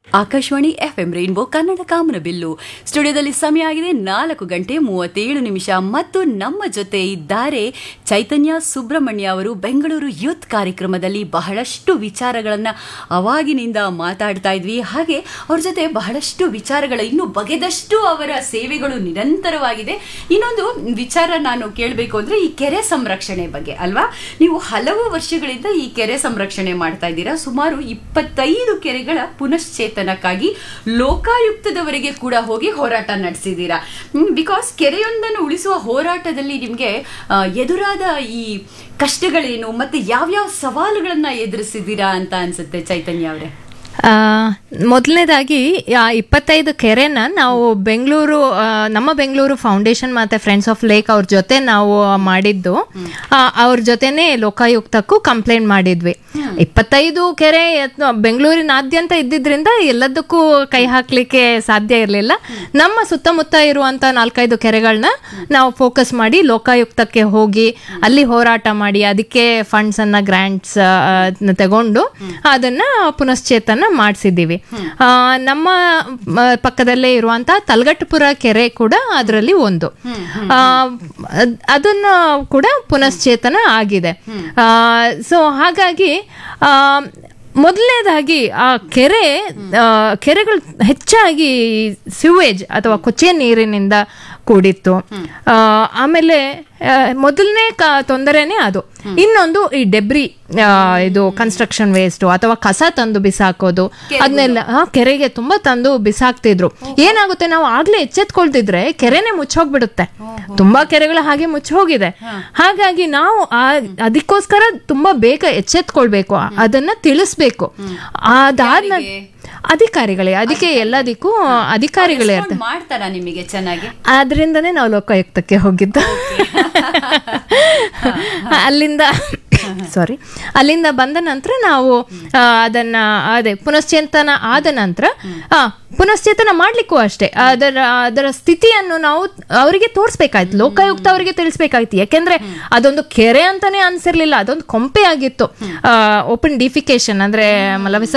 Akashvani FM rainbow Kannada ಕಾಮನಬಿಲ್ಲು ಸ್ಟುಡಿಯೋದಲ್ಲಿ ಸಮಯ ಆಗಿದೆ ನಾಲ್ಕು ಗಂಟೆ ಮೂವತ್ತೇಳು ನಿಮಿಷ ಮತ್ತು ನಮ್ಮ ಜೊತೆ ಇದ್ದಾರೆ ಚೈತನ್ಯ ಸುಬ್ರಹ್ಮಣ್ಯ ಅವರು ಬೆಂಗಳೂರು ಯೂತ್ ಕಾರ್ಯಕ್ರಮದಲ್ಲಿ ಬಹಳಷ್ಟು ವಿಚಾರಗಳನ್ನ ಅವಾಗಿನಿಂದ ಮಾತಾಡ್ತಾ ಇದ್ವಿ ಹಾಗೆ ಅವ್ರ ಜೊತೆ ಬಹಳಷ್ಟು ವಿಚಾರಗಳ ಇನ್ನು ಬಗೆದಷ್ಟು ಅವರ ಸೇವೆಗಳು ನಿರಂತರವಾಗಿದೆ ಇನ್ನೊಂದು ವಿಚಾರ ನಾನು ಕೇಳಬೇಕು ಅಂದ್ರೆ ಈ ಕೆರೆ ಸಂರಕ್ಷಣೆ ಬಗ್ಗೆ ಅಲ್ವಾ ನೀವು ಹಲವು ವರ್ಷಗಳಿಂದ ಈ ಕೆರೆ ಸಂರಕ್ಷಣೆ ಮಾಡ್ತಾ ಇದ್ದೀರಾ ಸುಮಾರು ಇಪ್ಪತ್ತೈದು ಕೆರೆಗಳ ಪುನಶ್ಚೇತನಕ್ಕಾಗಿ ಲೋಕಾಯುಕ್ತದವರೆಗೆ ಕೂಡ ಹೋಗಿ ಹೋರಾಟ ನಡೆಸಿದ್ದೀರಾ ಬಿಕಾಸ್ ಕೆರೆಯೊಂದನ್ನು ಉಳಿಸುವ ಹೋರಾಟದಲ್ಲಿ ನಿಮಗೆ ಎದುರಾದ ಈ ಕಷ್ಟಗಳೇನು ಮತ್ತೆ ಯಾವ್ಯಾವ ಸವಾಲುಗಳನ್ನ ಎದುರಿಸಿದ್ದೀರಾ ಅಂತ ಅನ್ಸುತ್ತೆ ಚೈತನ್ಯ ಅವರೇ ಆ, ಮೊದಲನೇದಾಗಿ ಆ ಇಪ್ಪತ್ತೈದು ಕೆರೆನ ನಾವು ಬೆಂಗಳೂರು ಆ, ನಮ್ಮ ಬೆಂಗಳೂರು ಫೌಂಡೇಶನ್ ಮತ್ತೆ ಫ್ರೆಂಡ್ಸ್ ಆಫ್ ಲೇಕ್ ಅವ್ರ ಜೊತೆ ನಾವು ಮಾಡಿದ್ದು ಆ, ಅವ್ರ ಜೊತೆನೆ ಲೋಕಾಯುಕ್ತಕ್ಕೂ ಕಂಪ್ಲೇಂಟ್ ಮಾಡಿದ್ವಿ ಇಪ್ಪತ್ತೈದು ಕೆರೆ ಯತ್ನ- ಬೆಂಗಳೂರಿನಾದ್ಯಂತ ಇದ್ದಿದ್ರಿಂದ ಎಲ್ಲದಕ್ಕೂ ಕೈ ಹಾಕ್ಲಿಕ್ಕೆ ಸಾಧ್ಯ ಇರಲಿಲ್ಲ ನಮ್ಮ ಸುತ್ತಮುತ್ತ ಇರುವಂತ ನಾಲ್ಕೈದು ಕೆರೆಗಳನ್ನ ನಾವು ಫೋಕಸ್ ಮಾಡಿ ಲೋಕಾಯುಕ್ತಕ್ಕೆ ಹೋಗಿ ಅಲ್ಲಿ ಹೋರಾಟ ಮಾಡಿ ಅದಕ್ಕೆ ಫಂಡ್ಸ್ ಅನ್ನ ಗ್ರಾಂಟ್ಸ್ ತಗೊಂಡು ಅದನ್ನ ಪುನಶ್ಚೇತನ ಮಾಡಿಸಿದ್ದೀವಿ ನಮ್ಮ ಮ, ಪಕ್ಕದಲ್ಲೇ ಇರುವಂತ ತಲಗಟ್ಟಪುರ ಕೆರೆ ಕೂಡ ಅದರಲ್ಲಿ ಒಂದು ಆ, ಅದ್- ಅದನ್ನ ಕೂಡ ಪುನಶ್ಚೇತನ ಆಗಿದೆ ಸೊ ಹಾಗಾಗಿ ಆ, ಮೊದಲನೇದಾಗಿ ಆ ಕೆರೆ ಆ, ಕೆರೆಗಳು ಹೆಚ್ಚಾಗಿ ಸಿವೇಜ್ ಅಥವಾ ಕೊಚ್ಚೆ ನೀರಿನಿಂದ ಕೂಡಿತ್ತು ಆ, ಆಮೇಲೆ ಆ, ಮೊದಲನೇ ಕ ತೊಂದರೆನೇ ಅದು ಇನ್ನೊಂದು ಈ ಡೆಬ್ರಿ ಆ, ಇದು ಕನ್ಸ್ಟ್ರಕ್ಷನ್ ವೇಸ್ಟ್ ಅಥವಾ ಕಸ ತಂದು ಬಿಸಾಕೋದು ಅದನ್ನೆಲ್ಲ ಆ, ಕೆರೆಗೆ ತುಂಬಾ ತಂದು ಬಿಸಾಕ್ತಿದ್ರು ಏನಾಗುತ್ತೆ ನಾವು ಆಗ್ಲೇ ಎಚ್ಚೆತ್ಕೊಳ್ತಿದ್ರೆ ಕೆರೆನೆ ಮುಚ್ಚೋಗ್ಬಿಡುತ್ತೆ ತುಂಬಾ ಕೆರೆಗಳು ಹಾಗೆ ಮುಚ್ಚೋಗಿದೆ ಹಾಗಾಗಿ ನಾವು ಆ ಅದಕ್ಕೋಸ್ಕರ ತುಂಬಾ ಬೇಗ ಎಚ್ಚೆತ್ಕೊಳ್ಬೇಕು ಅದನ್ನ ತಿಳಿಸ್ಬೇಕು ಅದಾದ್ಮೇಲೆ ಅಧಿಕಾರಿಗಳೇ ಅದಕ್ಕೆ ಎಲ್ಲದಕ್ಕೂ ಅಧಿಕಾರಿಗಳೇ ಇರ್ತಾರೆ Respond ಮಾಡ್ತಾರಾ ನಿಮಗೆ ಚೆನ್ನಾಗಿ ಆದ್ರಿಂದನೇ ನಾವು ಲೋಕಾಯುಕ್ತಕ್ಕೆ ಹೋಗಿದ್ದು ಅಲ್ಲಿಂದ ಸಾರಿ ಅಲ್ಲಿಂದ ಬಂದ ನಂತರ ನಾವು ಆ, ಅದನ್ನ ಅದೇ ಪುನಶ್ಚೇತನ ಆದ ನಂತರ ಆ, ಪುನಶ್ಚೇತನ ಮಾಡ್ಲಿಕ್ಕೂ ಅಷ್ಟೇ ಅದರ ಅದರ ಸ್ಥಿತಿಯನ್ನು ನಾವು ಅವರಿಗೆ ತೋರಿಸ್ಬೇಕಾಯ್ತು ಲೋಕಾಯುಕ್ತ ಅವರಿಗೆ ತಿಳಿಸ್ಬೇಕಾಯ್ತು ಯಾಕೆಂದ್ರೆ ಅದೊಂದು ಕೆರೆ ಅಂತಾನೆ ಅನ್ಸಿರ್ಲಿಲ್ಲ ಅದೊಂದು ಕೊಂಪೆ ಆಗಿತ್ತು ಓಪನ್ ಡಿಫಿಕೇಶನ್ ಅಂದ್ರೆ ಮಲವಿಸ